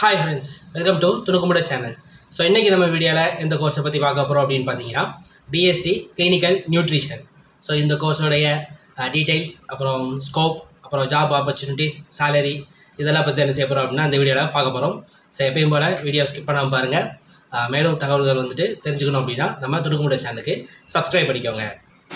hi friends welcome to துணுக்குமுட channel so இன்றைக்கி நம்ம வீடியோவில் எந்த கோர்ஸை பற்றி பார்க்க போகிறோம் அப்படின்னு பார்த்தீங்கன்னா பிஎஸ்சி கிளினிக்கல் நியூட்ரிஷன் ஸோ இந்த கோர்ஸோடைய டீட்டெயில்ஸ் அப்புறம் ஸ்கோப் அப்புறம் ஜாப் ஆப்பர்ச்சுனிட்டிஸ் salary இதெல்லாம் பற்றி என்ன செய்ய போகிறோம் அப்படின்னா இந்த வீடியோவில் பார்க்க போகிறோம் ஸோ எப்பயும் போல் வீடியோ ஸ்கிப் பண்ணாமல் பாருங்கள் அஹ் மேலும் தகவல்கள் வந்துட்டு தெரிஞ்சுக்கணும் அப்படின்னா நம்ம துணுக்குமுட சேனலுக்கு சப்ஸ்கிரைப் பண்ணிக்கோங்க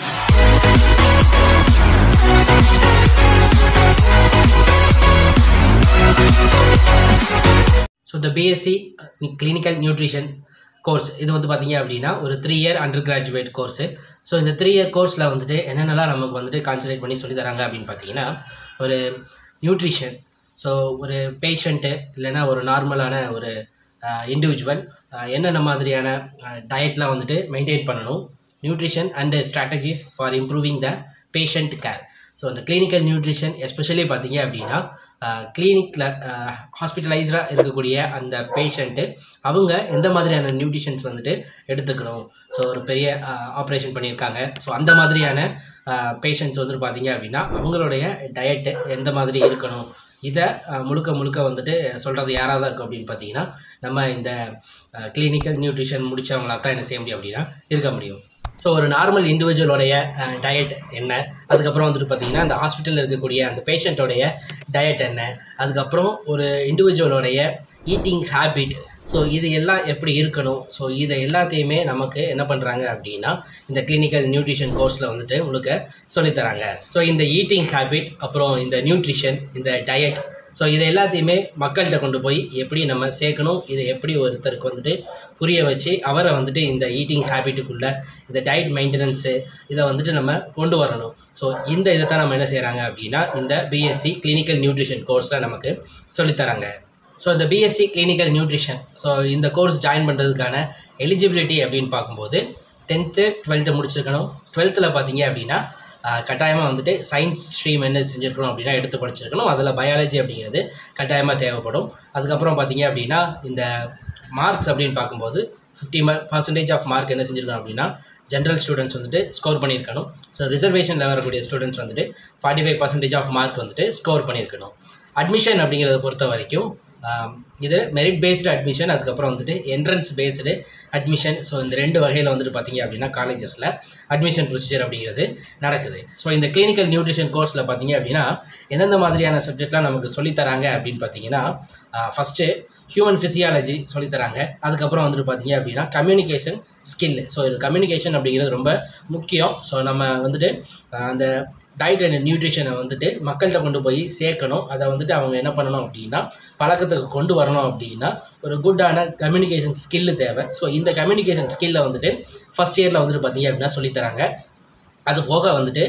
ஸோ இந்த பிஎஸ்சி கிளினிக்கல் நியூட்ரிஷன் கோர்ஸ் இது வந்து பார்த்தீங்க அப்படின்னா ஒரு three year under graduate course so இந்த த்ரீ இயர் கோர்ஸில் வந்துட்டு என்னென்னலாம் நமக்கு வந்துட்டு கான்சன்ட்ரேட் பண்ணி சொல்லி தராங்க அப்படின்னு பார்த்தீங்கன்னா ஒரு நியூட்ரிஷன் ஸோ ஒரு பேஷண்ட்டு இல்லைன்னா ஒரு நார்மலான ஒரு இண்டிவிஜுவல் என்னென்ன மாதிரியான டயட்லாம் வந்துட்டு மெயின்டைன் பண்ணணும் nutrition and strategies for improving the patient care so இந்த கிளினிக்கல் நியூட்ரிஷன் எஸ்பெஷலி பார்த்தீங்க அப்படின்னா கிளினிக்கில் ஹாஸ்பிட்டலைஸ்டாக இருக்கக்கூடிய அந்த பேஷண்ட்டு அவங்க எந்த மாதிரியான நியூட்ரிஷன்ஸ் வந்துட்டு எடுத்துக்கணும் ஸோ ஒரு பெரிய ஆப்ரேஷன் பண்ணியிருக்காங்க ஸோ அந்த மாதிரியான பேஷண்ட்ஸ் வந்துட்டு பார்த்தீங்க அப்படின்னா அவங்களுடைய டயட்டு எந்த மாதிரி இருக்கணும் இதை அஹ், முழுக்க முழுக்க வந்துட்டு சொல்கிறது யாராக தான் இருக்கும் அப்படின்னு பார்த்தீங்கன்னா நம்ம இந்த கிளினிக்கல் நியூட்ரிஷன் முடித்தவங்களாக தான் என்ன செய்ய முடியும் அப்படின்னா இருக்க முடியும் ஸோ ஒரு நார்மல் இண்டிவிஜுவலோடைய டயட் என்ன அதுக்கப்புறம் வந்துட்டு பார்த்தீங்கன்னா அந்த ஹாஸ்பிட்டலில் இருக்கக்கூடிய அந்த பேஷண்ட்டோடைய டயட் என்ன அதுக்கப்புறம் ஒரு இண்டிவிஜுவலோடைய ஈட்டிங் ஹேபிட் ஸோ இது எல்லாம் எப்படி இருக்கணும் ஸோ இதை எல்லாத்தையுமே நமக்கு என்ன பண்ணுறாங்க அப்படின்னா இந்த கிளினிக்கல் நியூட்ரிஷன் கோர்ஸில் வந்துட்டு உங்களுக்கு சொல்லித்தராங்க ஸோ இந்த ஈட்டிங் ஹேபிட் அப்புறம் இந்த நியூட்ரிஷன் இந்த டயட் ஸோ இதை எல்லாத்தையுமே மக்கள்கிட்ட கொண்டு போய் எப்படி நம்ம சேர்க்கணும் இதை எப்படி ஒருத்தருக்கு வந்துட்டு புரிய வச்சு அவரை வந்துட்டு இந்த ஈட்டிங் ஹேபிட்டுக்குள்ளே இந்த டயட் மெயின்டெனன்ஸு இதை வந்துட்டு நம்ம கொண்டு வரணும் ஸோ இந்த இதை தான் நம்ம என்ன செய்கிறாங்க அப்படின்னா இந்த பிஎஸ்சி கிளினிக்கல் நியூட்ரிஷன் கோர்ஸில் நமக்கு சொல்லித்தராங்க ஸோ இந்த பிஎஸ்சி கிளினிக்கல் நியூட்ரிஷன் ஸோ இந்த கோர்ஸ் ஜாயின் பண்ணுறதுக்கான எலிஜிபிலிட்டி அப்படின்னு பார்க்கும்போது டென்த்து டுவெல்த்து முடிச்சிருக்கணும் டுவெல்த்தில் பார்த்தீங்க அப்படின்னா கட்டாயமாக வந்துட்டு சயின்ஸ் ஸ்ட்ரீம் என்ன செஞ்சுருக்கணும் அப்படின்னா எடுத்து படிச்சிருக்கணும் அதில் பயாலஜி அப்படிங்கிறது கட்டாயமாக தேவைப்படும் அதுக்கப்புறம் பார்த்தீங்க அப்படின்னா இந்த மார்க்ஸ் அப்படின்னு பார்க்கும்போது ஃபிஃப்டி பர்சன்டேஜ் ஆஃப் மார்க் என்ன செஞ்சுருக்கணும் அப்படின்னா ஜென்ரல் ஸ்டூடெண்ட்ஸ் வந்துட்டு ஸ்கோர் பண்ணியிருக்கணும் ஸோ ரிசர்வேஷனில் வரக்கூடிய ஸ்டூடெண்ட்ஸ் வந்துட்டு forty five percentage of mark வந்துட்டு ஸ்கோர் பண்ணியிருக்கணும் அட்மிஷன் அப்படிங்கிறத பொறுத்த வரைக்கும் ஆம், இது மெரிட் பேஸ்டு அட்மிஷன் அதுக்கப்புறம் வந்துட்டு என்ட்ரன்ஸ் பேஸ்டு அட்மிஷன் ஸோ இந்த ரெண்டு வகையில் வந்துட்டு பார்த்தீங்க அப்படின்னா காலேஜஸில் அட்மிஷன் ப்ரொசீஜர் அப்படிங்கிறது நடக்குது ஸோ இந்த கிளினிக்கல் நியூட்ரிஷன் கோர்ஸில் பார்த்தீங்க அப்படின்னா எந்தெந்த மாதிரியான சப்ஜெக்ட்லாம் நமக்கு சொல்லித் தராங்க அப்படின்னு பார்த்தீங்கன்னா ஃபஸ்ட்டு ஹியூமன் ஃபிசியாலஜி சொல்லித்தராங்க அதுக்கப்புறம் வந்துட்டு பார்த்தீங்க அப்படின்னா கம்யூனிகேஷன் ஸ்கில் ஸோ இது கம்யூனிகேஷன் அப்படிங்கிறது ரொம்ப முக்கியம் ஸோ நம்ம வந்துட்டு ஆஹ், அந்த டயட் அண்ட் நியூட்ரிஷனை வந்துட்டு மக்கள்கிட்ட கொண்டு போய் சேர்க்கணும் அதை வந்துட்டு அவங்க என்ன பண்ணணும் அப்படின்னா பழக்கத்துக்கு கொண்டு வரணும் அப்படின்னா ஒரு குட்டான கம்யூனிகேஷன் ஸ்கில்லு தேவை ஸோ இந்த கம்யூனிகேஷன் ஸ்கில்லை வந்துட்டு ஃபஸ்ட் இயரில் வந்துட்டு பார்த்தீங்க அப்படின்னா சொல்லித்தராங்க அது போக வந்துட்டு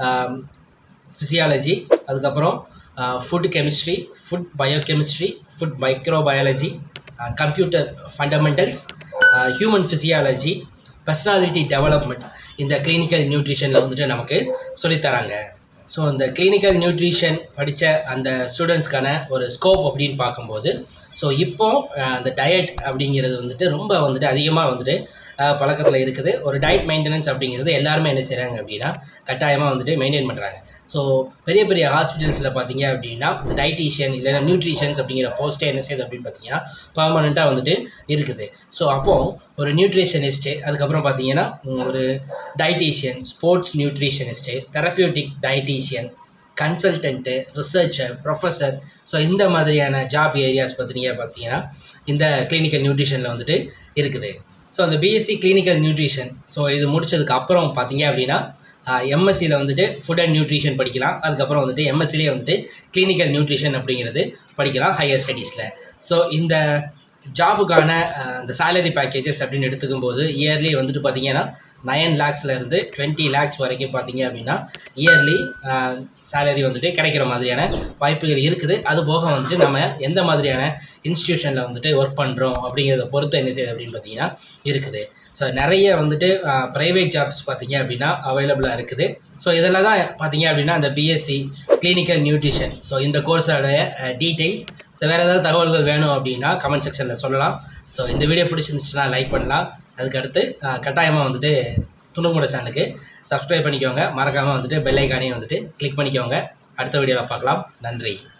ஃபிசியாலஜி அதுக்கப்புறம் food chemistry food biochemistry food microbiology computer fundamentals human physiology personality development இந்த கிளினிக்கல் நியூட்ரிஷனில் வந்துட்டு நமக்கு சொல்லித்தராங்க ஸோ இந்த கிளினிக்கல் நியூட்ரிஷன் படித்த அந்த ஸ்டூடெண்ட்ஸ்க்கான ஒரு ஸ்கோப் அப்படின்னு பார்க்கும்போது ஸோ இப்போ அஹ், அந்த டயட் அப்படிங்கிறது வந்துட்டு ரொம்ப வந்துட்டு அதிகமாக வந்துட்டு பழக்கத்தில் இருக்குது ஒரு டயட் மெயின்டெனன்ஸ் அப்படிங்கிறது எல்லாருமே என்ன செய்கிறாங்க அப்படின்னா கட்டாயமாக வந்துட்டு மெயின்டைன் பண்ணுறாங்க ஸோ பெரிய பெரிய ஹாஸ்பிட்டல்ஸில் பார்த்தீங்க அப்படின்னா இந்த டயட்டீஷியன் இல்லைன்னா நியூட்ரிஷன்ஸ் அப்படிங்கிற போஸ்ட்டே என்ன செய்யுது அப்படின்னு பார்த்தீங்கன்னா பர்மனெண்ட்டாக வந்துட்டு இருக்குது ஸோ அப்போது ஒரு நியூட்ரிஷனிஸ்ட்டு அதுக்கப்புறம் பார்த்தீங்கன்னா உம், ஒரு dietitian sports nutritionist therapeutic dietitian consultant researcher professor so இந்த மாதிரியான ஜாப் ஏரியாஸ் பார்த்தீங்க பார்த்தீங்கன்னா இந்த கிளினிக்கல் நியூட்ரிஷனில் வந்துட்டு இருக்குது ஸோ அந்த பிஎஸ்சி கிளினிக்கல் நியூட்ரிஷன் ஸோ இது முடிச்சதுக்கு அப்புறம் பார்த்தீங்க அப்படின்னா எம்எஸ்சியில் வந்துட்டு ஃபுட் அண்ட் நியூட்ரிஷன் படிக்கலாம் அதுக்கப்புறம் வந்துட்டு எம்எஸ்சிலே வந்துட்டு கிளினிக்கல் நியூட்ரிஷன் அப்படிங்கிறது படிக்கலாம் ஹையர் ஸ்டடீஸில் ஸோ இந்த ஜாபுக்கான அஹ், இந்த salary பேக்கேஜஸ் அப்படின்னு எடுத்துக்கும் போது இயர்லி வந்துட்டு பார்த்தீங்கன்னா நயன் லேக்ஸ்லேருந்து டுவெண்ட்டி லேக்ஸ் வரைக்கும் பார்த்தீங்க அப்படின்னா இயர்லி salary வந்துட்டு கிடைக்கிற மாதிரியான வாய்ப்புகள் இருக்குது அது போக வந்துட்டு நம்ம எந்த மாதிரியான இன்ஸ்டியூஷனில் வந்துட்டு ஒர்க் பண்ணுறோம் அப்படிங்கிறத பொறுத்து என்ன செய்யுது அப்படின்னு பார்த்தீங்கன்னா இருக்குது ஸோ நிறைய வந்துட்டு ப்ரைவேட் ஜாப்ஸ் பார்த்தீங்க அப்படின்னா அவைலபிளாக இருக்குது ஸோ இதெல்லாம் தான் பார்த்தீங்க அப்படின்னா அந்த பிஎஸ்சி கிளினிக்கல் நியூட்ரிஷன் ஸோ இந்த கோர்ஸோடைய டீட்டெயில்ஸ் ஸோ வேறு ஏதாவது தகவல்கள் வேணும் அப்படின்னா கமெண்ட் செக்ஷனில் சொல்லலாம் ஸோ இந்த வீடியோ பிடிச்சிருந்துச்சுன்னா லைக் பண்ணலாம் அதுக்கடுத்து கட்டாயமாக வந்துட்டு துணுமுட சேனலுக்கு சப்ஸ்கிரைப் பண்ணிக்கோங்க மறக்காமல் வந்துட்டு பெல் ஐக்கானையும் வந்துட்டு கிளிக் பண்ணிக்கோங்க அடுத்த வீடியோவில் பார்க்கலாம் நன்றி